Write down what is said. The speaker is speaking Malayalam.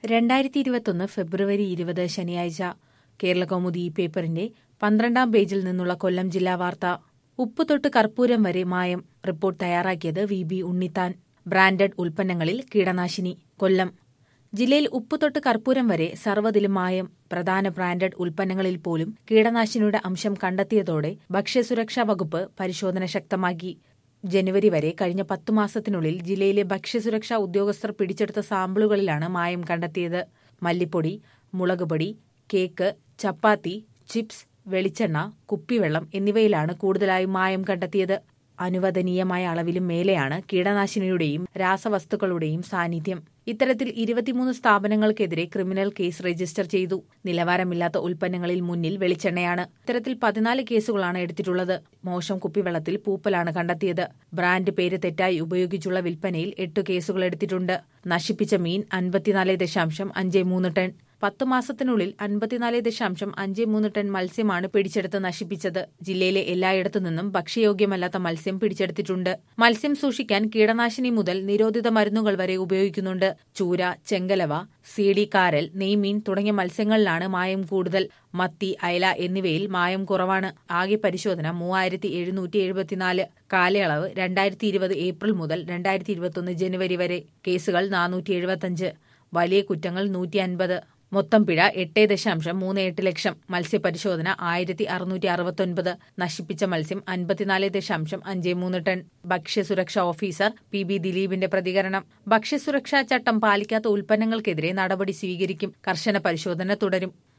രണ്ടായിരത്തി ഇരുപത്തൊന്ന് ഫെബ്രുവരി ഇരുപത് ശനിയാഴ്ച കേരളകൗമുദി ഈ പേപ്പറിന്റെ പന്ത്രണ്ടാം പേജിൽ നിന്നുള്ള കൊല്ലം ജില്ലാ വാർത്ത ഉപ്പ് തൊട്ട് കർപ്പൂരം വരെ മായം റിപ്പോർട്ട് തയ്യാറാക്കിയത് വി ബി ഉണ്ണിത്താൻ ബ്രാൻഡഡ് ഉൽപ്പന്നങ്ങളിൽ കീടനാശിനി കൊല്ലം ജില്ലയിൽ ഉപ്പ് തൊട്ട് കർപ്പൂരം വരെ സർവ്വതിലും മായം പ്രധാന ബ്രാൻഡഡ് ഉൽപ്പന്നങ്ങളിൽ പോലും കീടനാശിനിയുടെ അംശം കണ്ടെത്തിയതോടെ ഭക്ഷ്യസുരക്ഷാ വകുപ്പ് പരിശോധന ശക്തമാക്കി ജനുവരി വരെ കഴിഞ്ഞ പത്തു മാസത്തിനുള്ളിൽ ജില്ലയിലെ ഭക്ഷ്യസുരക്ഷാ ഉദ്യോഗസ്ഥർ പിടിച്ചെടുത്ത സാമ്പിളുകളിലാണ് മായം കണ്ടെത്തിയത് മല്ലിപ്പൊടി മുളകുപൊടി കേക്ക് ചപ്പാത്തി ചിപ്സ് വെളിച്ചെണ്ണ കുപ്പിവെള്ളം എന്നിവയിലാണ് കൂടുതലായും മായം കണ്ടെത്തിയത് അനുവദനീയമായ അളവിലും മേലെയാണ് കീടനാശിനിയുടെയും രാസവസ്തുക്കളുടെയും സാന്നിധ്യം ഇത്തരത്തിൽ ഇരുപത്തിമൂന്ന് സ്ഥാപനങ്ങൾക്കെതിരെ ക്രിമിനൽ കേസ് രജിസ്റ്റർ ചെയ്തു നിലവാരമില്ലാത്ത ഉൽപ്പന്നങ്ങളിൽ മുന്നിൽ വെളിച്ചെണ്ണയാണ് ഇത്തരത്തിൽ പതിനാല് കേസുകളാണ് എടുത്തിട്ടുള്ളത് മോശം കുപ്പിവെള്ളത്തിൽ പൂപ്പലാണ് കണ്ടെത്തിയത് ബ്രാൻഡ് പേര് തെറ്റായി ഉപയോഗിച്ചുള്ള വിൽപ്പനയിൽ എട്ട് കേസുകൾ എടുത്തിട്ടുണ്ട് നശിപ്പിച്ച മീൻ അൻപത്തിനാല് ദശാംശം അഞ്ച് മൂന്ന് ടൺ പത്ത് മാസത്തിനുള്ളിൽ അൻപത്തിനാല് ദശാംശം അഞ്ച് മൂന്ന് ടൺ മത്സ്യമാണ് പിടിച്ചെടുത്ത് നശിപ്പിച്ചത് ജില്ലയിലെ എല്ലായിടത്തു നിന്നും ഭക്ഷ്യയോഗ്യമല്ലാത്ത മത്സ്യം പിടിച്ചെടുത്തിട്ടുണ്ട് മത്സ്യം സൂക്ഷിക്കാൻ കീടനാശിനി മുതൽ നിരോധിത മരുന്നുകൾ വരെ ഉപയോഗിക്കുന്നുണ്ട് ചൂര ചെങ്കലവ സീഡി കാരൽ നെയ്മീൻ തുടങ്ങിയ മത്സ്യങ്ങളിലാണ് മായം കൂടുതൽ മത്തി അയല എന്നിവയിൽ മായം കുറവാണ് ആകെ പരിശോധന മൂവായിരത്തി എഴുന്നൂറ്റി എഴുപത്തിനാല് കാലയളവ് രണ്ടായിരത്തി ഇരുപത് ഏപ്രിൽ മുതൽ രണ്ടായിരത്തി ഇരുപത്തൊന്ന് ജനുവരി വരെ കേസുകൾ നാനൂറ്റി എഴുപത്തഞ്ച് വലിയ കുറ്റങ്ങൾ നൂറ്റി അൻപത് മൊത്തം പിഴ എട്ട് ദശാംശം മൂന്ന് എട്ട് ലക്ഷം മത്സ്യപരിശോധന ആയിരത്തി അറുന്നൂറ്റി അറുപത്തൊൻപത് നശിപ്പിച്ച മത്സ്യം അൻപത്തിനാല് ദശാംശം അഞ്ച് മൂന്ന് ടൺ ഭക്ഷ്യസുരക്ഷാ ഓഫീസർ പി ബി ദിലീപിന്റെ പ്രതികരണം ഭക്ഷ്യസുരക്ഷാ ചട്ടം പാലിക്കാത്ത ഉൽപ്പന്നങ്ങൾക്കെതിരെ നടപടി സ്വീകരിക്കും കർശന പരിശോധന തുടരും